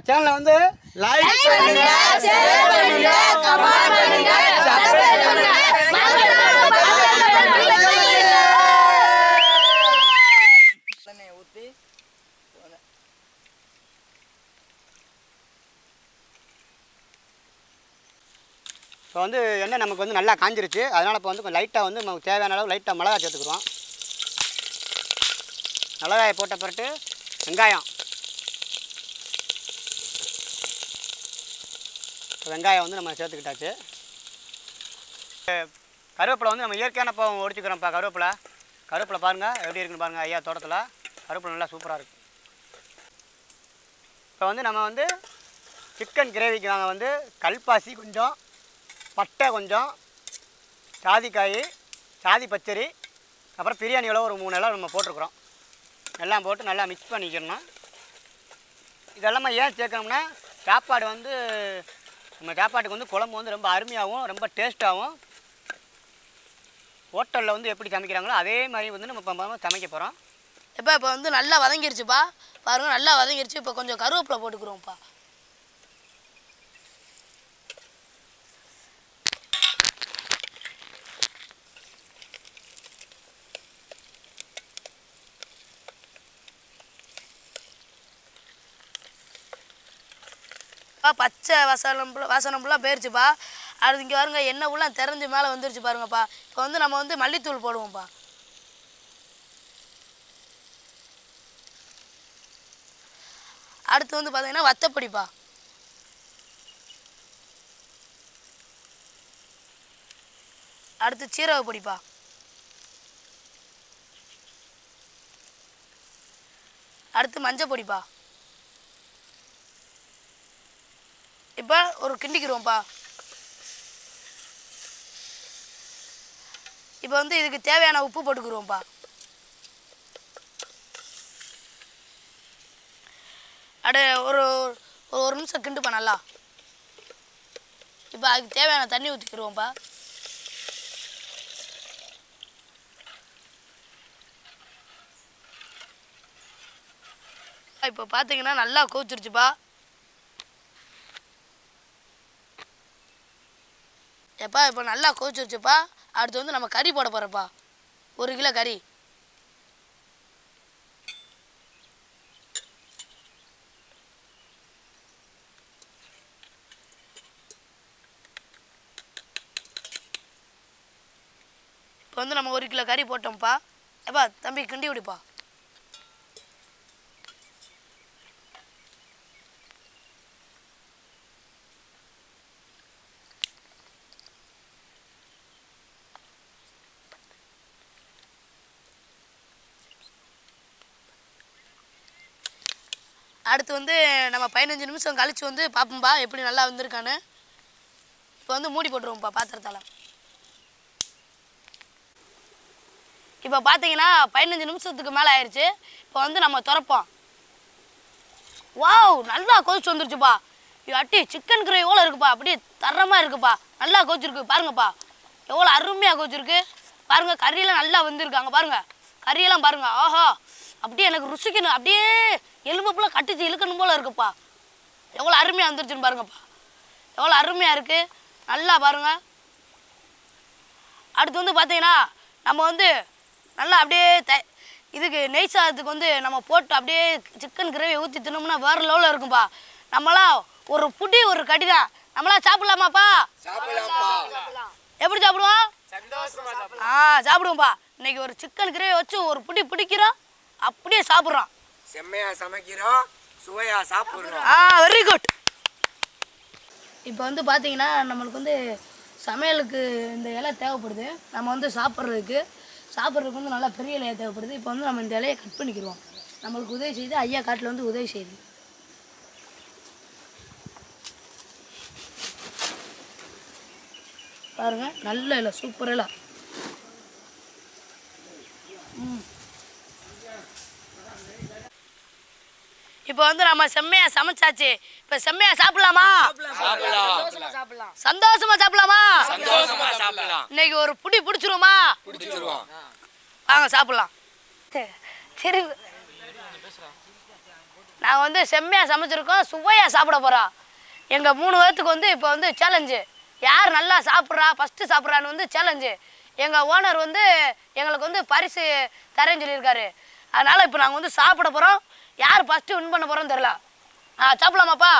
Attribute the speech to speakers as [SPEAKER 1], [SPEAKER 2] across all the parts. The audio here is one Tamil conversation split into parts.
[SPEAKER 1] நம்ம சேனலை வந்து லைக் பண்ணுங்க
[SPEAKER 2] எண்ணெயை ஊற்றி
[SPEAKER 1] இப்போ வந்து எண்ணெய் நமக்கு வந்து நல்லா காஞ்சிருச்சு அதனால் இப்போ வந்து கொஞ்சம் லைட்டாக வந்து நமக்கு தேவையான அளவு லைட்டாக மிளகா சேர்த்துக்குறோம் மிளகாயை போட்ட பிறகு வெங்காயம் இப்போ வெங்காயம் வந்து நம்ம சேர்த்துக்கிட்டாச்சு அஹ் கருவேப்பிலை வந்து நம்ம இயற்கையான இப்போ ஒடிச்சுக்கிறோம்ப்பா கருவேப்பிலை கருவேப்பிலை பாருங்கள் எப்படி இருக்குன்னு பாருங்கள் ஐயா தோட்டத்தில் கருவேப்பிலை நல்லா சூப்பராக இருக்குது இப்போ வந்து நம்ம வந்து சிக்கன் கிரேவிக்கு நாங்கள் வந்து கல்பாசி கொஞ்சம் பட்டை கொஞ்சம் ஜாதிக்காய் ஜாதி பச்சரி அப்புறம் பிரியாணி இலை ஒரு மூணு இலை நம்ம போட்டிருக்குறோம் எல்லாம் போட்டு நல்லா மிக்ஸ் பண்ணிக்கணும் இதெல்லாமே ஏன் சேர்க்கணும்னா சாப்பாடு வந்து நம்ம சாப்பாட்டுக்கு வந்து குழம்பு வந்து ரொம்ப அருமையாகவும் ரொம்ப டேஸ்ட்டாகவும் ஹோட்டலில் வந்து எப்படி சமைக்கிறாங்களோ அதே மாதிரி வந்து நம்ம இப்போ சமைக்க போகிறோம்
[SPEAKER 3] இப்போ இப்போ வந்து நல்லா வதங்கிருச்சுப்பா பாருங்க நல்லா வதங்கிருச்சு இப்போ கொஞ்சம் கருவேப்பிலை போட்டுக்கிறோம்ப்பா பா பச்சை வசனம் வாசனம் ஃபுல்லாக போயிருச்சுப்பா அது இங்கே பாருங்க எண்ணெய் ஃபுல்லாக திறந்து மேலே வந்துருச்சு பாருங்கப்பா இப்போ வந்து நம்ம வந்து மல்லித்தூள் போடுவோம்ப்பா அடுத்து வந்து பார்த்தீங்கன்னா வத்தப்பொடிப்பா அடுத்து சீரக பொடிப்பா அடுத்து மஞ்சள் பொடிப்பா இப்போ ஒரு கிண்டிக்கிறோம்ப்பா இப்போ வந்து இதுக்கு தேவையான உப்பு போட்டுக்கிறோம்ப்பா அடு ஒரு ஒரு ஒரு நிமிஷம் கிண்டுப்பா நல்லா இப்போ அதுக்கு தேவையான தண்ணி ஊற்றிக்கிடுவோம்ப்பா இப்போ பார்த்தீங்கன்னா நல்லா கோச்சிருச்சுப்பா எப்பா இப்போ நல்லா கோச்சிருச்சுப்பா அடுத்து வந்து நம்ம கறி போட போகிறோம்ப்பா ஒரு கிலோ கறி இப்போ வந்து நம்ம ஒரு கிலோ கறி போட்டோம்ப்பா எப்பா தம்பி கிண்டி விடுப்பா அடுத்து வந்து நம்ம பதினஞ்சு நிமிஷம் கழிச்சு வந்து பார்ப்போம்பா எப்படி நல்லா வந்திருக்கான்னு இப்போ வந்து மூடி போட்டுருவோம்ப்பா பாத்திரத்தால் இப்போ பார்த்தீங்கன்னா பதினஞ்சு நிமிஷத்துக்கு மேலே ஆயிடுச்சு இப்போ வந்து நம்ம திறப்போம் வாவ் நல்லா கொதிச்சு வந்துருச்சுப்பா இது அட்டி சிக்கன் கிரேவி எவ்வளோ இருக்குப்பா அப்படியே தரமாக இருக்குப்பா நல்லா கொதிச்சிருக்கு பாருங்கப்பா எவ்வளோ அருமையாக கொதிச்சிருக்கு பாருங்க கறியெல்லாம் நல்லா வெந்திருக்காங்க பாருங்க கறியெல்லாம் பாருங்க ஆஹா அப்படியே எனக்கு ருசிக்கணும் அப்படியே எலும்புலாம் கட்டிச்சு இழுக்கணும் போல இருக்குப்பா எவ்வளோ அருமையாக வந்துருச்சுன்னு பாருங்கப்பா எவ்வளோ அருமையாக இருக்குது நல்லா பாருங்க அடுத்து வந்து பார்த்தீங்கன்னா நம்ம வந்து நல்லா அப்படியே த இதுக்கு நெய் சாதத்துக்கு வந்து நம்ம போட்டு அப்படியே சிக்கன் கிரேவி ஊற்றி தின்னோம்னா வேறு லெவலில் இருக்கும்பா நம்மளாம் ஒரு புடி ஒரு கடி தான் நம்மளாம் சாப்பிடலாமாப்பா எப்படி சாப்பிடுவோம் ஆ சாப்பிடுவோம்ப்பா இன்னைக்கு ஒரு சிக்கன் கிரேவி வச்சு ஒரு புடி பிடிக்கிறோம் அப்படியே சாப்பிட்றோம்
[SPEAKER 2] செம்மையா சமைக்கிறோம் சுவையா சாப்பிடுறோம்
[SPEAKER 3] ஆ வெரி குட் இப்போ வந்து பார்த்தீங்கன்னா நம்மளுக்கு வந்து சமையலுக்கு இந்த இலை தேவைப்படுது நம்ம வந்து சாப்பிட்றதுக்கு சாப்பிட்றதுக்கு வந்து நல்லா பெரிய இலையாக தேவைப்படுது இப்போ வந்து நம்ம இந்த இலையை கட் பண்ணிக்கிடுவோம் நம்மளுக்கு உதவி செய்து ஐயா காட்டில் வந்து உதவி செய்யுது பாருங்க நல்ல இலை சூப்பர் இலை ம் இப்போ வந்து நம்ம செம்மையா சமைச்சாச்சு இப்போ செம்மையா சாப்பிடலாமா சந்தோஷமா சாப்பிடலாமா
[SPEAKER 2] சந்தோஷமா சாப்பிடலாம்
[SPEAKER 3] இன்னைக்கு ஒரு புடி பிடிச்சிருவோமா
[SPEAKER 2] பிடிச்சிருவோம்
[SPEAKER 3] வாங்க சாப்பிடலாம் திரு நாங்கள் வந்து செம்மையாக சமைச்சிருக்கோம் சுவையாக சாப்பிட போகிறோம் எங்கள் மூணு பேர்த்துக்கு வந்து இப்போ வந்து சேலஞ்சு யார் நல்லா சாப்பிட்றா ஃபஸ்ட்டு சாப்பிட்றான்னு வந்து சேலஞ்சு எங்கள் ஓனர் வந்து எங்களுக்கு வந்து பரிசு தரேன்னு சொல்லியிருக்காரு அதனால் இப்போ நாங்கள் வந்து சாப்பிட போகிறோம் யார் ஃபஸ்ட்டு வின் பண்ண போகிறோம்னு தெரில ஆ சாப்பிடலாமாப்பா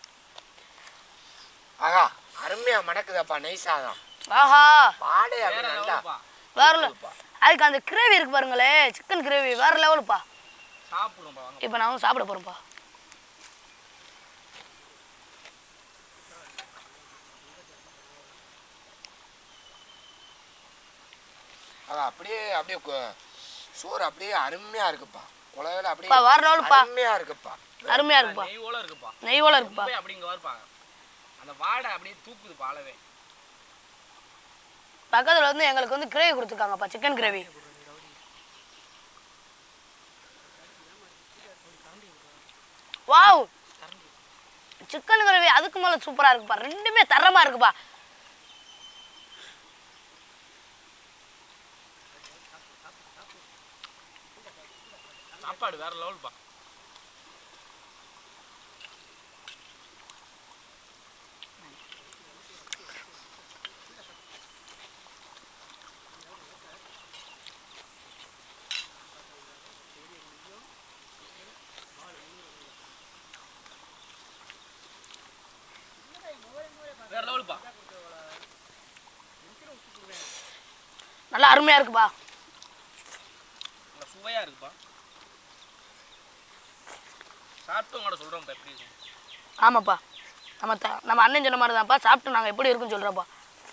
[SPEAKER 2] ஆகா அருமையா மணக்குதாப்பா நெய் சாதம்
[SPEAKER 3] ஆஹா
[SPEAKER 2] பாடே அப்படி நல்லா
[SPEAKER 3] வேற level. அதுக்கு அந்த கிரேவி இருக்கு பாருங்களே சிக்கன் கிரேவி வேற லெவலுப்பா
[SPEAKER 4] சாப்பிடுவோம்ப்பா வாங்க
[SPEAKER 3] இப்போ நான் வந்து சாப்பிட போகிறேன்ப்பா
[SPEAKER 2] ஆகா அப்படியே அப்படியே கு- சோறு அப்படியே அருமையா இருக்குப்பா குழவையில அப்படியே
[SPEAKER 3] பா, வேற levelப்பா.
[SPEAKER 2] அருமையா இருக்குப்பா
[SPEAKER 3] அருமையாக இருக்குப்பா
[SPEAKER 4] நெய்வோல இருக்குப்பா
[SPEAKER 3] நெய்வோல இருக்குப்பா
[SPEAKER 4] போய் அப்படி இங்க வருப்பாங்க அந்த வாடை அப்படியே தூக்குது பாலவே
[SPEAKER 3] பக்கத்தில் வந்து எங்களுக்கு வந்து கிரேவி கொடுத்துருக்காங்கப்பா chicken gravy wow chicken gravy அதுக்கு மேலே சூப்பராக இருக்குப்பா ரெண்டுமே தரமாக இருக்குப்பா
[SPEAKER 4] சாப்பாடு வேற லெவல்ப்பா வேற லெவல்ப்பா
[SPEAKER 3] நல்லா அருமையாக இருக்குப்பா
[SPEAKER 4] நல்லா சுவையா இருக்குப்பா சாப்பிட்டு உங்கள்கிட்ட சொல்கிறோம்ப்பா எப்படி இருக்கும்
[SPEAKER 3] ஆமாப்பா நம்ம த நம்ம அண்ணன் சொன்ன மாதிரி தான்ப்பா சாப்பிட்டு நாங்கள் எப்படி இருக்குன்னு சொல்கிறோம்ப்பா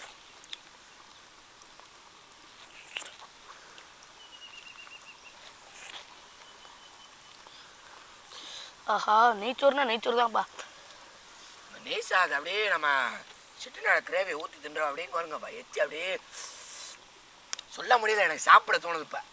[SPEAKER 3] ஆஹா நெய்ச்சோறுனா நெய்ச்சோறு தான்ப்பா
[SPEAKER 2] நெய் சாதம் அப்படியே நம்ம சிட்டுநாட கிரேவி ஊற்றி தின்றோம் அப்படியே பாருங்கப்பா எச்சி அப்படியே சொல்ல முடியல எனக்கு சாப்பிட தோணுதுப்பா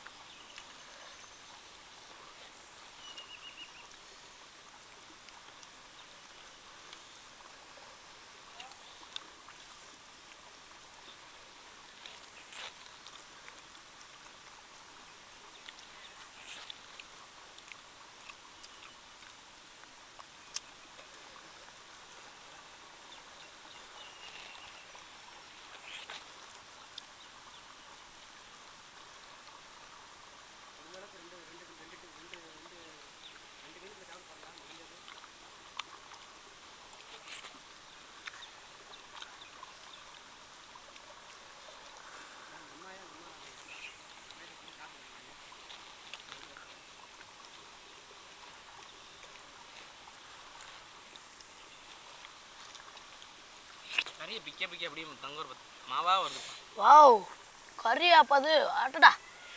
[SPEAKER 4] நிறைய பிக்க பிக்க அப்படியே தங்க ஒரு மாவா வருதுப்பா
[SPEAKER 3] வாவ் கறி அப்பது ஆட்டடா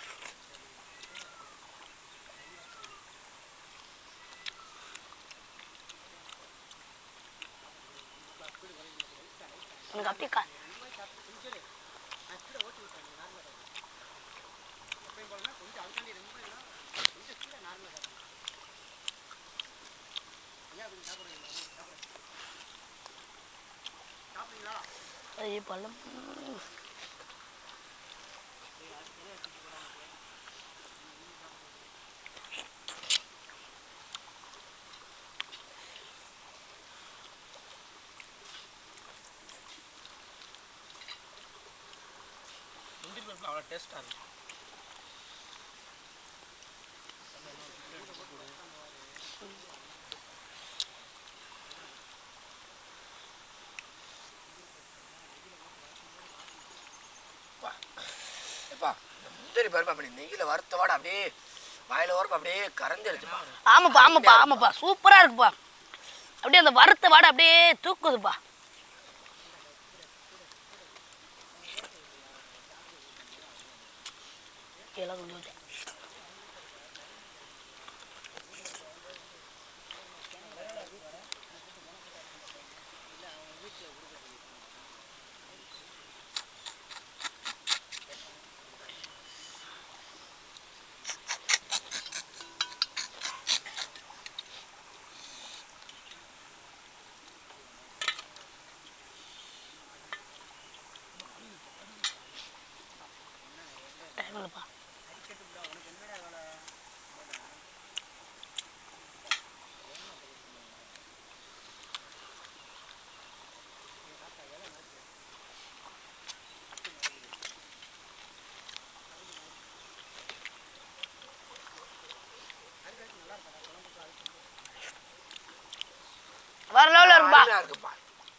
[SPEAKER 3] எனக்கு அப்படியே க ஐயோ பழம்
[SPEAKER 4] முந்திரி பருப்பு அவ்வளோ டேஸ்ட்டாக இருக்கும்
[SPEAKER 2] எப்பா இந்த முந்திரி பருப்பு அப்படி நெய்யில் வறுத்தவாட அப்படியே வாயில ஓரப்ப அப்படியே கரைஞ்சிருச்சுப்பா
[SPEAKER 3] ஆமாப்பா ஆமாப்பா ஆமாப்பா சூப்பரா இருக்குப்பா அப்படியே அந்த வறுத்த வாடை அப்படியே தூக்குதுப்பா எல்லாம் கொண்டு வந்து. டைம் இல்லைப்பா
[SPEAKER 2] சூப்பரா இருக்குப்பா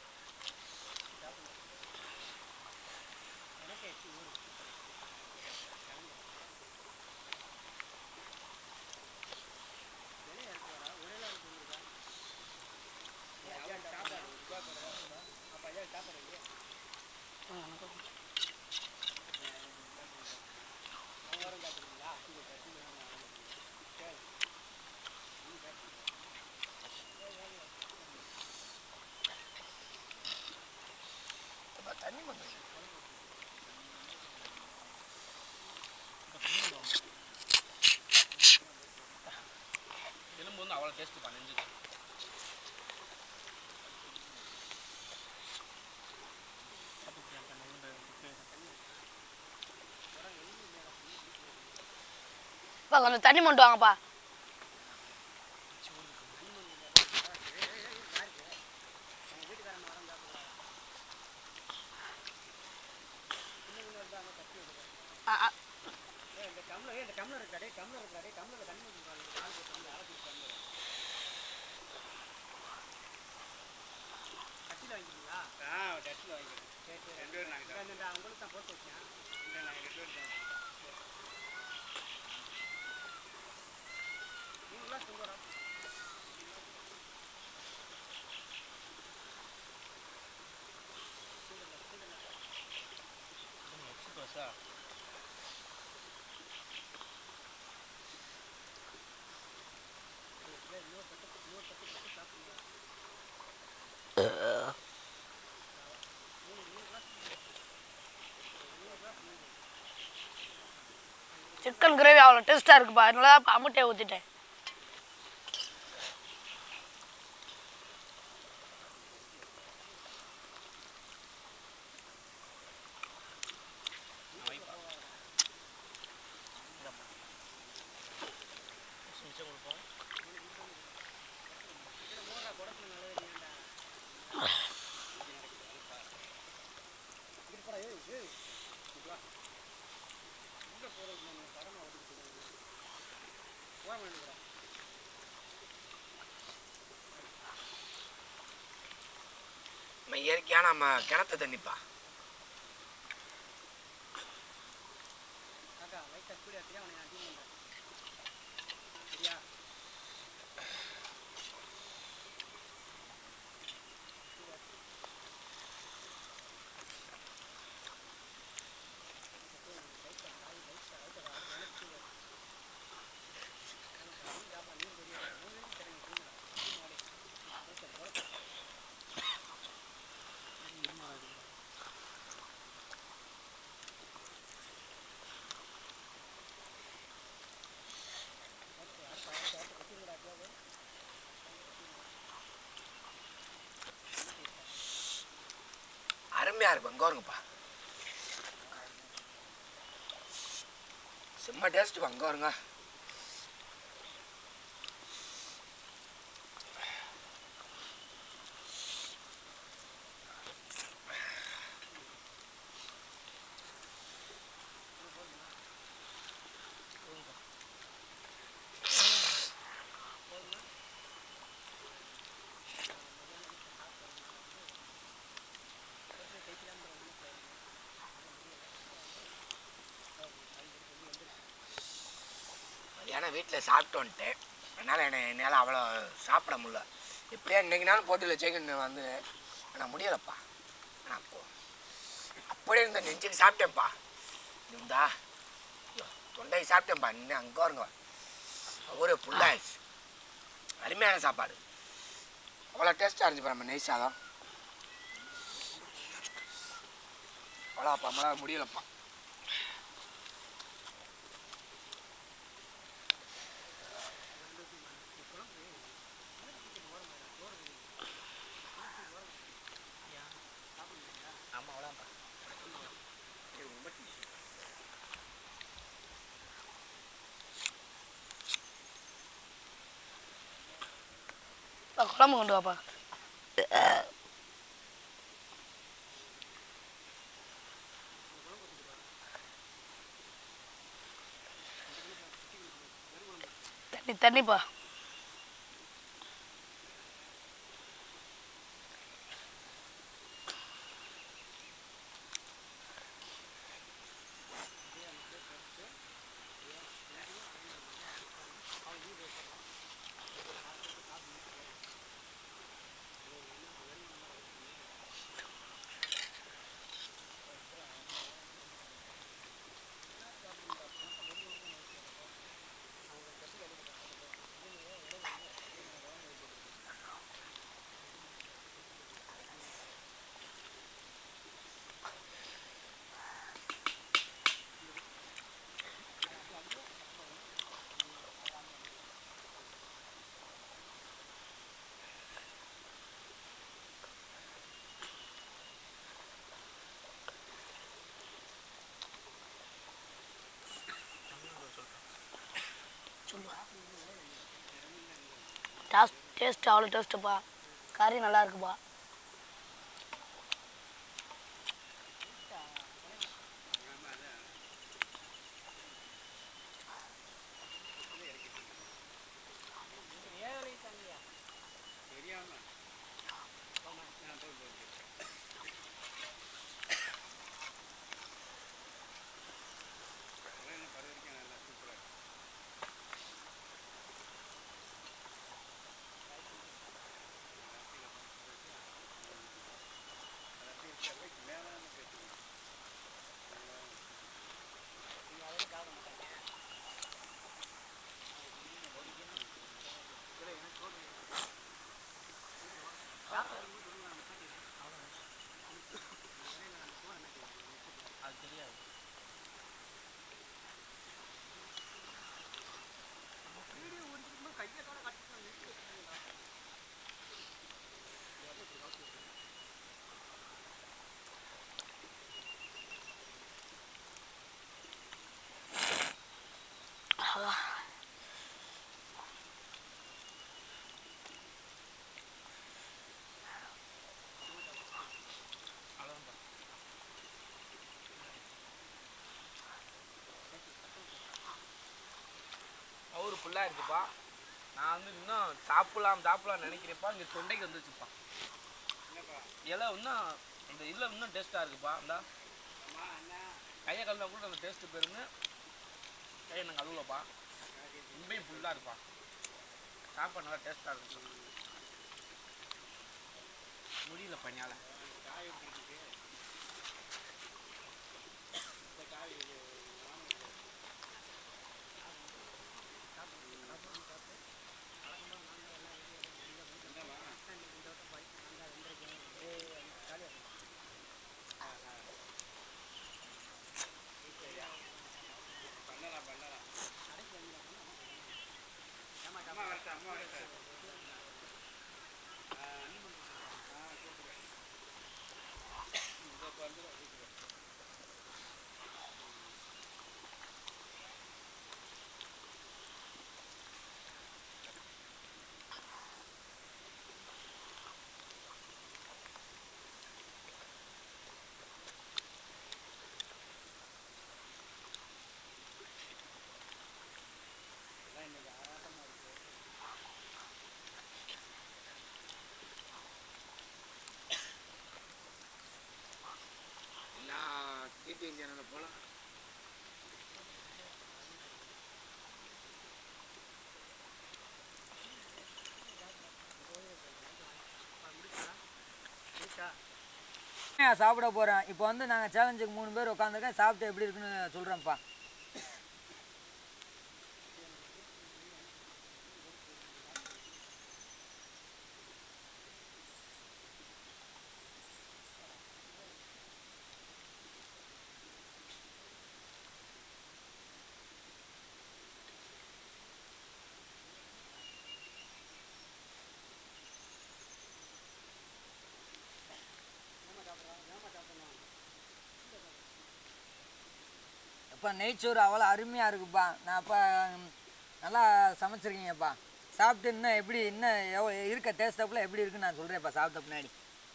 [SPEAKER 2] அப்பா, தண்ணி வந்து
[SPEAKER 4] எலும்பு வந்து அவ்வளோ டேஸ்ட் பண்ணிஞ்சுது
[SPEAKER 3] அப்பா கொஞ்சம் தண்ணி மட்டும் வாங்கப்பா ஆ, ஆ.
[SPEAKER 4] எக்ஸ்பிரஸா
[SPEAKER 3] சிக்கன் கிரேவி அவ்வளோ டேஸ்ட்டாக இருக்குப்பா அதனால தான் அமுட்டையை ஊற்றிட்டேன்
[SPEAKER 2] நம்ம இயற்கையான நம்ம கிணத்து தண்ணிப்பா அருமையா இருக்கும் இங்க வருங்கப்பா செம்ம டேஸ்ட் அங்க வருங்க மதியானம் வீட்டில் சாப்பிட்டு வந்துட்டேன் அதனால் என்ன என்னால் அவ்வளோ சாப்பிட முடியல எப்படியா இன்னைக்கு நாள் போட்டியில் சிக்கன் வந்து ஆனால் முடியலப்பா ஆனால் அப்போ அப்படியே இருந்த நெஞ்சுக்கு சாப்பிட்டேன்ப்பா இருந்தா ஐயோ, தொண்டைக்கு சாப்பிட்டேன்ப்பா இன்னும் அங்கே வருங்க ஒரு புல்லாயிடுச்சு அருமையான சாப்பாடு அவ்வளோ டேஸ்ட்டாக இருந்துச்சு நம்ம நெய் சாதம் அவ்வளோப்பா நம்மளால் முடியலப்பா
[SPEAKER 3] அப்பா, குழம்பு கொண்டு வாப்பா தண்ணி தண்ணிப்பா டேஸ்ட் டேஸ்ட் அவ்வளோ டேஸ்ட்டுப்பா கறி நல்லா இருக்குப்பா
[SPEAKER 4] அவரு ஃபுல்லாக இருக்குப்பா நான் வந்து இன்னும் சாப்பிடலாம் சாப்பிடலாம் நினைக்கிறேப்பா இங்கே தொண்டைக்கு வந்துச்சுப்பா இலை இன்னும் அந்த இதில் இன்னும் டேஸ்ட்டாக இருக்குப்பா இந்தா கையை கழுவினா கூட அந்த டேஸ்ட்டு போயிருங்க கையை நான் கழுவலப்பா உண்மையும் ஃபுல்லாக இருப்பா சாப்பாடு நல்லா டேஸ்ட்டாக இருக்கும் முடியல பனியால்
[SPEAKER 2] எல்லா டிபி சேனலில் போகலாம்
[SPEAKER 5] சாப்பிட போகிறோம் இப்போ வந்து நாங்கள் சேலஞ்சுக்கு மூணு பேர் உட்காந்துருக்கேன் சாப்பிட்டு எப்படி இருக்குன்னு சொல்கிறேன்ப்பா அப்பா நெய்ச்சோறு அவ்வளோ அருமையாக இருக்குப்பா நான் அப்போ நல்லா சமைச்சிருக்கீங்கப்பா சாப்பிட்டு இன்னும் எப்படி இன்னும் எவ்வளோ இருக்க டேஸ்ட் அப்பில் எப்படி இருக்குன்னு நான் சொல்கிறேன்ப்பா சாப்பிட்ட பின்னாடி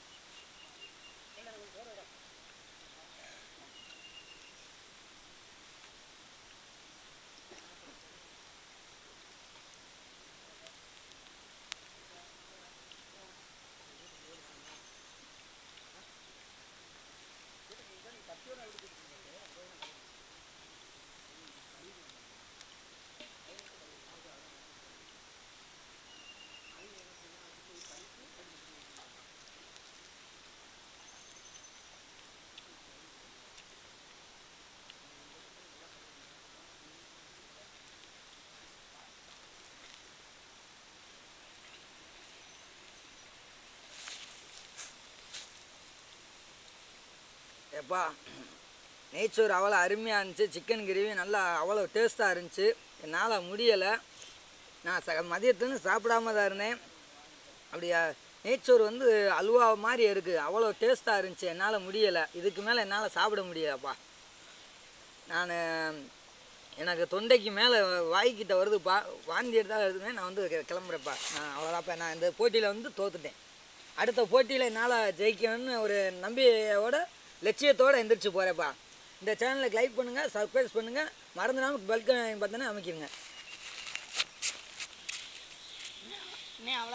[SPEAKER 5] எப்பா நெய்ச்சோறு அவ்வளோ அருமையாக இருந்துச்சு சிக்கன் கிரேவி நல்லா அவ்வளோ டேஸ்ட்டாக இருந்துச்சு என்னால் முடியலை நான் ச மதியத்துலேருந்து சாப்பிடாம தான் இருந்தேன் அப்படியா நெய்ச்சோறு வந்து அல்வா மாதிரி இருக்குது அவ்வளோ டேஸ்ட்டாக இருந்துச்சு என்னால் முடியலை இதுக்கு மேலே என்னால் சாப்பிட முடியலப்பா நான் எனக்கு தொண்டைக்கு மேலே வாய்க்கிட்ட வருதுப்பா வாந்தி எடுத்தால் வருதுமே நான் வந்து கி- கிளம்புறேப்பா நான் அவ்வளோதாப்பா நான் இந்த போட்டியில் வந்து தோத்துட்டேன் அடுத்த போட்டியில் என்னால் ஜெயிக்கணும்னு ஒரு நம்பிக்கையோட லட்சியத்தோடு எந்திரிச்சு போகிறேப்பா இந்த சேனலுக்கு லைக் பண்ணுங்கள் சப்ஸ்கிரைப் பண்ணுங்கள் மறந்துடாமல் பல்க் பார்த்தோன்னே அமைக்கிருங்க
[SPEAKER 3] இன்னும் அவ்வளோ